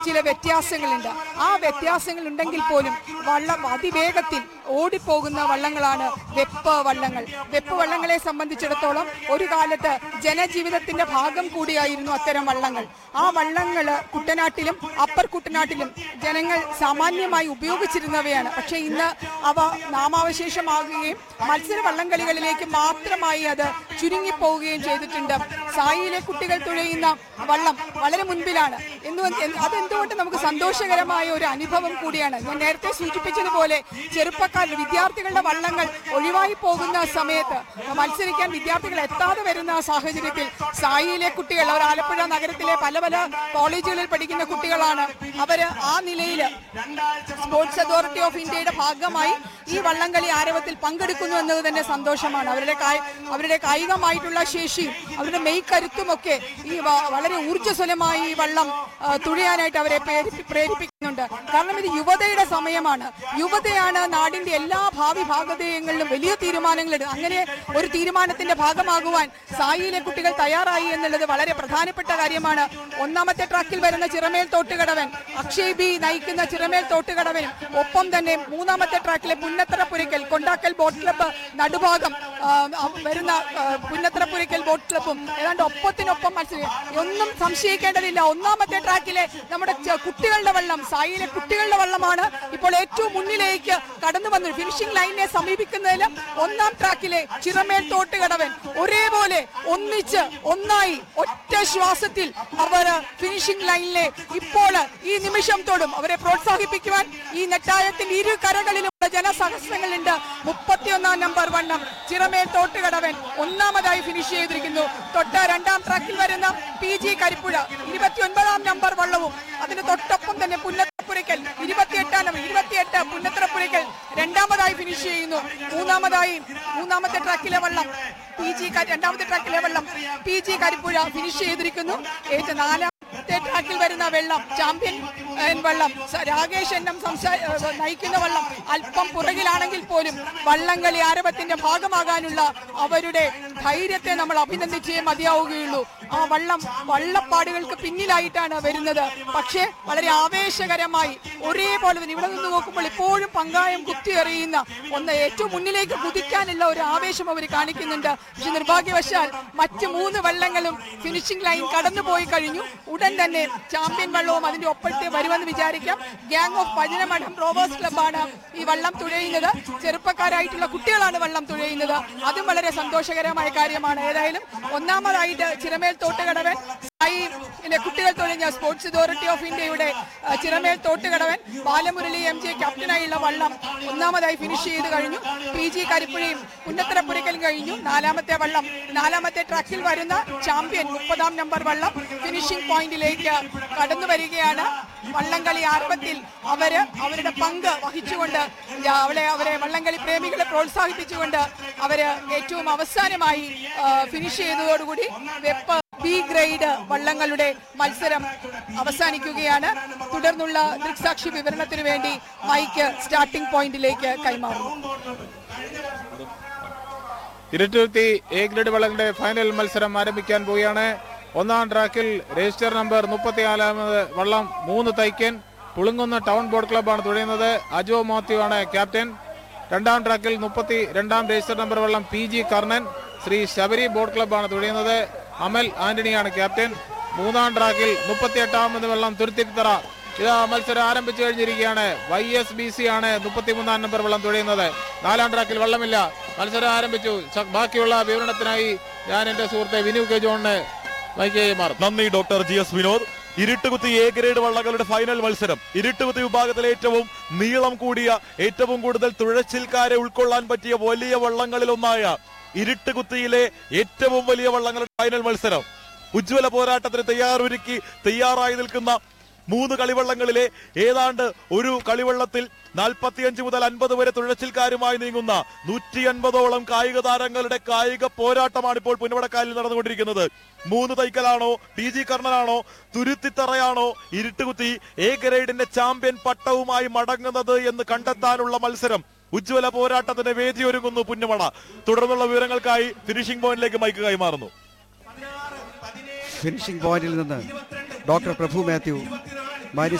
ചില വ്യത്യാസങ്ങളുണ്ട് ആ വ്യത്യാസങ്ങൾ ഉണ്ടെങ്കിൽ പോലും വള്ളം അതിവേഗത്തിൽ ഓടിപ്പോകുന്ന വള്ളങ്ങളാണ് വെപ്പ് വള്ളങ്ങൾ വെപ്പ് വള്ളങ്ങളെ സംബന്ധിച്ചിടത്തോളം ഒരു കാലത്ത് ജനജീവിതത്തിന്റെ ഭാഗം കൂടിയായിരുന്നു അത്തരം വള്ളങ്ങൾ ആ വള്ളങ്ങൾ കുട്ടനാട്ടിലും അപ്പർ കുട്ടനാട്ടിലും ജനങ്ങൾ സാമാന്യമായി ഉപയോഗിച്ചിരുന്നവയാണ് പക്ഷേ ഇന്ന് അവ നാമാവശേഷമാകുകയും മത്സര വള്ളംകളികളിലേക്ക് മാത്രമായി അത് ചുരുങ്ങിപ്പോവുകയും ചെയ്തിട്ടുണ്ട് സായിയിലെ കുട്ടികൾ തുഴയുന്ന വള്ളം വളരെ മുൻപിലാണ് എന്ന് അതെന്തുകൊണ്ട് നമുക്ക് സന്തോഷകരമായ ഒരു അനുഭവം കൂടിയാണ് ഞാൻ നേരത്തെ സൂചിപ്പിച്ചതുപോലെ ചെറുപ്പക്കാർ വിദ്യാർത്ഥികളുടെ വള്ളങ്ങൾ ഒഴിവായി പോകുന്ന സമയത്ത് മത്സരിക്കാൻ വിദ്യാർത്ഥികൾ എത്താതെ വരുന്ന സാഹചര്യത്തിൽ സായിയിലെ കുട്ടികൾ അവർ ആലപ്പുഴ നഗരത്തിലെ പല പല കോളേജുകളിൽ പഠിക്കുന്ന കുട്ടികളാണ് അവര് ആ നിലയിൽ സ്പോർട്സ് അതോറിറ്റി ഓഫ് ഇന്ത്യയുടെ ഭാഗമായി ഈ വള്ളംകളി ആരവത്തിൽ പങ്കെടുക്കുന്നു എന്നത് തന്നെ സന്തോഷമാണ് അവരുടെ കായി- അവരുടെ കായികമായിട്ടുള്ള ശേഷിയും അവരുടെ മെയ് കരുത്തുമൊക്കെ ഈ വ- വളരെ ഊർജ്ജസ്വലമായി ഈ വള്ളം ആ, തുഴയാനായിട്ട് അവരെ പ്രേരിപ്പി- പ്രേരിപ്പിക്കുന്നുണ്ട് കാരണം ഇത് യുവതയുടെ സമയമാണ് യുവതയാണ് നാടിന്റെ എല്ലാ ഭാവി ഭാഗതയങ്ങളിലും വലിയ തീരുമാനങ്ങൾ എടുക്കുക അങ്ങനെ ഒരു തീരുമാനത്തിന്റെ ഭാഗമാകുവാൻ സായിയിലെ കുട്ടികൾ തയ്യാറായി എന്നുള്ളത് വളരെ പ്രധാനപ്പെട്ട കാര്യമാണ് ഒന്നാമത്തെ ട്രാക്കിൽ വരുന്ന ചിറമേൽ തോട്ടുകടവൻ അക്ഷയ് ബി നയിക്കുന്ന ചിറമേൽ തോട്ടുകടവനും ഒപ്പം തന്നെ മൂന്നാമത്തെ ട്രാക്കിലെ പുന്നത്തറ പുരയ്ക്കൽ കൊണ്ടാക്കൽ ബോട്ട് ക്ലബ്ബ് നടുഭാഗം ആ, വരുന്ന ആ, പുന്നത്തറ പുരയ്ക്കൽ ബോട്ട് ക്ലബ്ബും ഏതാണ്ട് ഒപ്പത്തിനൊപ്പം മത്സരിക്കും ഒന്നും സംശയിക്കേണ്ടതില്ല ഒന്നാമത്തെ ട്രാക്കിലെ നമ്മുടെ ചെ- കുട്ടികളുടെ വള്ളം സായിയിലെ കുട്ടികളുടെ വള്ളമാണ് ഇപ്പോൾ ഏറ്റവും മുന്നിലേക്ക് കടന്നു വന്നു ഫിനിഷിംഗ് ലൈനിനെ സമീപിക്കുന്നതിൽ ഒന്നാം ട്രാക്കിലെ ചിറമേൽ തോട്ടുകടവൻ ഒരേപോലെ ഒന്നിച്ച് ഒന്നായി ഒറ്റ ശ്വാസത്തിൽ അവർ ഫിനിഷിംഗ് ലൈനിലെ ഇപ്പോൾ ഈ നിമിഷം തൊടും അവരെ പ്രോത്സാഹിപ്പിക്കുവാൻ ഈ നെട്ടായത്തിന്റെ ഇരു കരകളിലുമുള്ള ജനസഹസ്രങ്ങളുണ്ട് മുപ്പത്തിയൊന്നാം നമ്പർ വണ്ണം ചിറമേൽ തോട്ടുകടവൻ ഒന്നാമതായി ഫിനിഷ് ചെയ്തിരിക്കുന്നു തൊട്ട രണ്ടാം ട്രാക്കിൽ വരുന്ന പി ജി കരിപ്പുഴ ഇരുപത്തിയൊൻപതാം നമ്പർ വള്ളവും അതിന് തൊട്ടൊപ്പം തന്നെ പുന്നത്തപ്പുരയ്ക്കൽ ഇരുപത്തിയെട്ടാം നമ്പർ ഇരുപത്തിയെട്ട് പുന്നത്തറപ്പുരയ്ക്കൽ രണ്ടാമതായി ഫിനിഷ് ചെയ്യുന്നു മൂന്നാമതായി മൂന്നാമത്തെ ട്രാക്കിലെ വള്ളം പി ജി രണ്ടാമത്തെ ട്രാക്കിലെ വെള്ളം പി ജി കരിപ്പുഴ ഫിനിഷ് ചെയ്തിരിക്കുന്നു ഏറ്റവും നാലാമത്തെ ട്രാക്കിൽ വരുന്ന വെള്ളം ചാമ്പ്യൻ ഏ, വെള്ളം സ- രാകേഷ് എണ്ണം സംസാ ഏ, നയിക്കുന്ന വെള്ളം അല്പം പുറകിലാണെങ്കിൽ പോലും വള്ളംകളി ആരവത്തിന്റെ ഭാഗമാകാനുള്ള അവരുടെ ധൈര്യത്തെ നമ്മൾ അഭിനന്ദിച്ചേ മതിയാവുകയുള്ളൂ ആ വള്ളം വള്ളപ്പാടുകൾക്ക് പിന്നിലായിട്ടാണ് വരുന്നത് പക്ഷേ വളരെ ആവേശകരമായി ഒരേപോലെ തന്നെ ഇവിടെ നിന്ന് നോക്കുമ്പോൾ ഇപ്പോഴും പങ്കായം കുത്തിയെറിയുന്ന ഒന്ന് ഏറ്റവും മുന്നിലേക്ക് കുതിക്കാനുള്ള ഒരു ആവേശം അവർ കാണിക്കുന്നുണ്ട് പക്ഷെ നിർഭാഗ്യവശാൽ മറ്റ് മൂന്ന് വള്ളങ്ങളും ഫിനിഷിംഗ് ലൈൻ കടന്നുപോയി കഴിഞ്ഞു ഉടൻ തന്നെ ചാമ്പ്യൻ വള്ളവും അതിന്റെ ഒപ്പത്തെ വരുമെന്ന് വിചാരിക്കാം ഗ്യാങ് ഓഫ് പതിനമഠം റോവേഴ്സ് ക്ലബ്ബാണ് ഈ വള്ളം തുഴയുന്നത് ചെറുപ്പക്കാരായിട്ടുള്ള കുട്ടികളാണ് വള്ളം തുഴയുന്നത് അതും വളരെ സന്തോഷകരമായ കാര്യമാണ് ഏതായാലും ഒന്നാമതായിട്ട് ചിറമേൽ തോട്ടുകടവൻ സായി പിന്നെ കുട്ടികൾ തുഴഞ്ഞ സ്പോർട്സ് അതോറിറ്റി ഓഫ് ഇന്ത്യയുടെ ആ, ചിറമേൽ തോട്ടുകടവൻ ബാലമുരളി എം ജെ ക്യാപ്റ്റനായുള്ള വള്ളം ഒന്നാമതായി ഫിനിഷ് ചെയ്ത് കഴിഞ്ഞു പി ജി കരിപ്പുഴയും പുന്നത്തറപ്പുരയ്ക്കലും കഴിഞ്ഞു നാലാമത്തെ വള്ളം നാലാമത്തെ ട്രാക്കിൽ വരുന്ന ചാമ്പ്യൻ മുപ്പതാം നമ്പർ വള്ളം ഫിനിഷിംഗ് പോയിന്റിലേക്ക് കടന്നു വരികയാണ് വള്ളംകളി ആരംഭത്തിൽ അവര് അവരുടെ പങ്ക് വഹിച്ചുകൊണ്ട് ജ- അവളെ അവരെ വള്ളംകളി പ്രേമികളെ പ്രോത്സാഹിപ്പിച്ചുകൊണ്ട് അവര് ഏറ്റവും അവസാനമായി ആ, ഫിനിഷ് ചെയ്തതോടുകൂടി വെപ്പ് ബി ഗ്രേഡ് വള്ളങ്ങളുടെ മത്സരം അവസാനിക്കുകയാണ് തുടർന്നുള്ള ദൃക്സാക്ഷി വിവരണത്തിനു വേണ്ടി മൈക്ക് സ്റ്റാർട്ടിംഗ് പോയിന്റിലേക്ക് കൈമാറുന്നു ഇരുട്ടുരുത്തി എ ഗ്രേഡ് വള്ളങ്ങളുടെ ഫൈനൽ മത്സരം ആരംഭിക്കാൻ പോവുകയാണ് ഒന്നാം ട്രാക്കിൽ രജിസ്റ്റർ നമ്പർ മുപ്പത്തിനാലാമത് വള്ളം മൂന്ന് തൈക്കൻ പുളുങ്കുന്ന് ടൗൺ ബോട്ട് ക്ലബ്ബാണ് തുഴയുന്നത് അജോ മാത്യു ആണ് ക്യാപ്റ്റൻ രണ്ടാം ട്രാക്കിൽ മുപ്പത്തി രണ്ടാം രജിസ്റ്റർ നമ്പർ വള്ളം P G Karnan Sree Sabari boat ക്ലബ്ബാണ് തുഴയുന്നത് അമൽ ആന്റണിയാണ് ക്യാപ്റ്റൻ മൂന്നാം ട്രാക്കിൽ മുപ്പത്തി എട്ടാമത് വെള്ളം തുരുത്തിത്തറ ഇതാ മത്സരം ആരംഭിച്ചു കഴിഞ്ഞിരിക്കുകയാണ് വൈ എസ് ബി സി ആണ് മുപ്പത്തിമൂന്നാം നമ്പർ വെള്ളം തുഴയുന്നത് നാലാം ട്രാക്കിൽ വെള്ളമില്ല മത്സരം ആരംഭിച്ചു ച- ബാക്കിയുള്ള വിവരണത്തിനായി ഞാൻ എന്റെ സുഹൃത്തെ വിനു കെ ജോണിന് മൈക്ക് മാറും നന്ദി doctor G S Vinod Iruttukuthi A grade വള്ളങ്ങളുടെ ഫൈനൽ മത്സരം ഇരുട്ടുകുത്തി വിഭാഗത്തിലെ ഏറ്റവും നീളം കൂടിയ ഏറ്റവും കൂടുതൽ തുഴച്ചിൽക്കാരെ ഉൾക്കൊള്ളാൻ പറ്റിയ വലിയ വള്ളങ്ങളിൽ ഒന്നായ ഇരുട്ടുകുത്തിയിലെ ഏറ്റവും വലിയ വള്ളങ്ങളുടെ ഫൈനൽ മത്സരം ഉജ്ജ്വല പോരാട്ടത്തിന് തയ്യാറൊരുക്കി തയ്യാറായി നിൽക്കുന്ന മൂന്ന് കളിവള്ളങ്ങളിലെ ഏതാണ്ട് ഒരു കളിവള്ളത്തിൽ നാൽപ്പത്തിയഞ്ച് മുതൽ അൻപത് വരെ തുഴച്ചിൽക്കാരുമായി നീങ്ങുന്ന നൂറ്റി അൻപതോളം കായിക താരങ്ങളുടെ കായിക പോരാട്ടമാണ് ഇപ്പോൾ പുന്നവടക്കാലിൽ നടന്നുകൊണ്ടിരിക്കുന്നത് മൂന്ന് തൈക്കലാണോ പി ജി കർണനാണോ തുരുത്തിത്തറയാണോ ഇരുട്ടുകുത്തി എ ഗ്രേഡിന്റെ ചാമ്പ്യൻ പട്ടവുമായി മടങ്ങുന്നത് എന്ന് കണ്ടെത്താനുള്ള മത്സരം ഉജ്ജ്വല പോരാട്ടത്തിന് വേദിയൊരുങ്ങുന്നു പുന്നമട തുടർന്നുള്ള വിവരങ്ങൾക്കായി ഫിനിഷിംഗ് പോയിന്റിലേക്ക് മൈക്ക് കൈമാറുന്നു ഫിനിഷിംഗ് പോയിന്റിൽ നിന്ന് ഡോക്ടർ പ്രഭു മാത്യു ഭാര്യ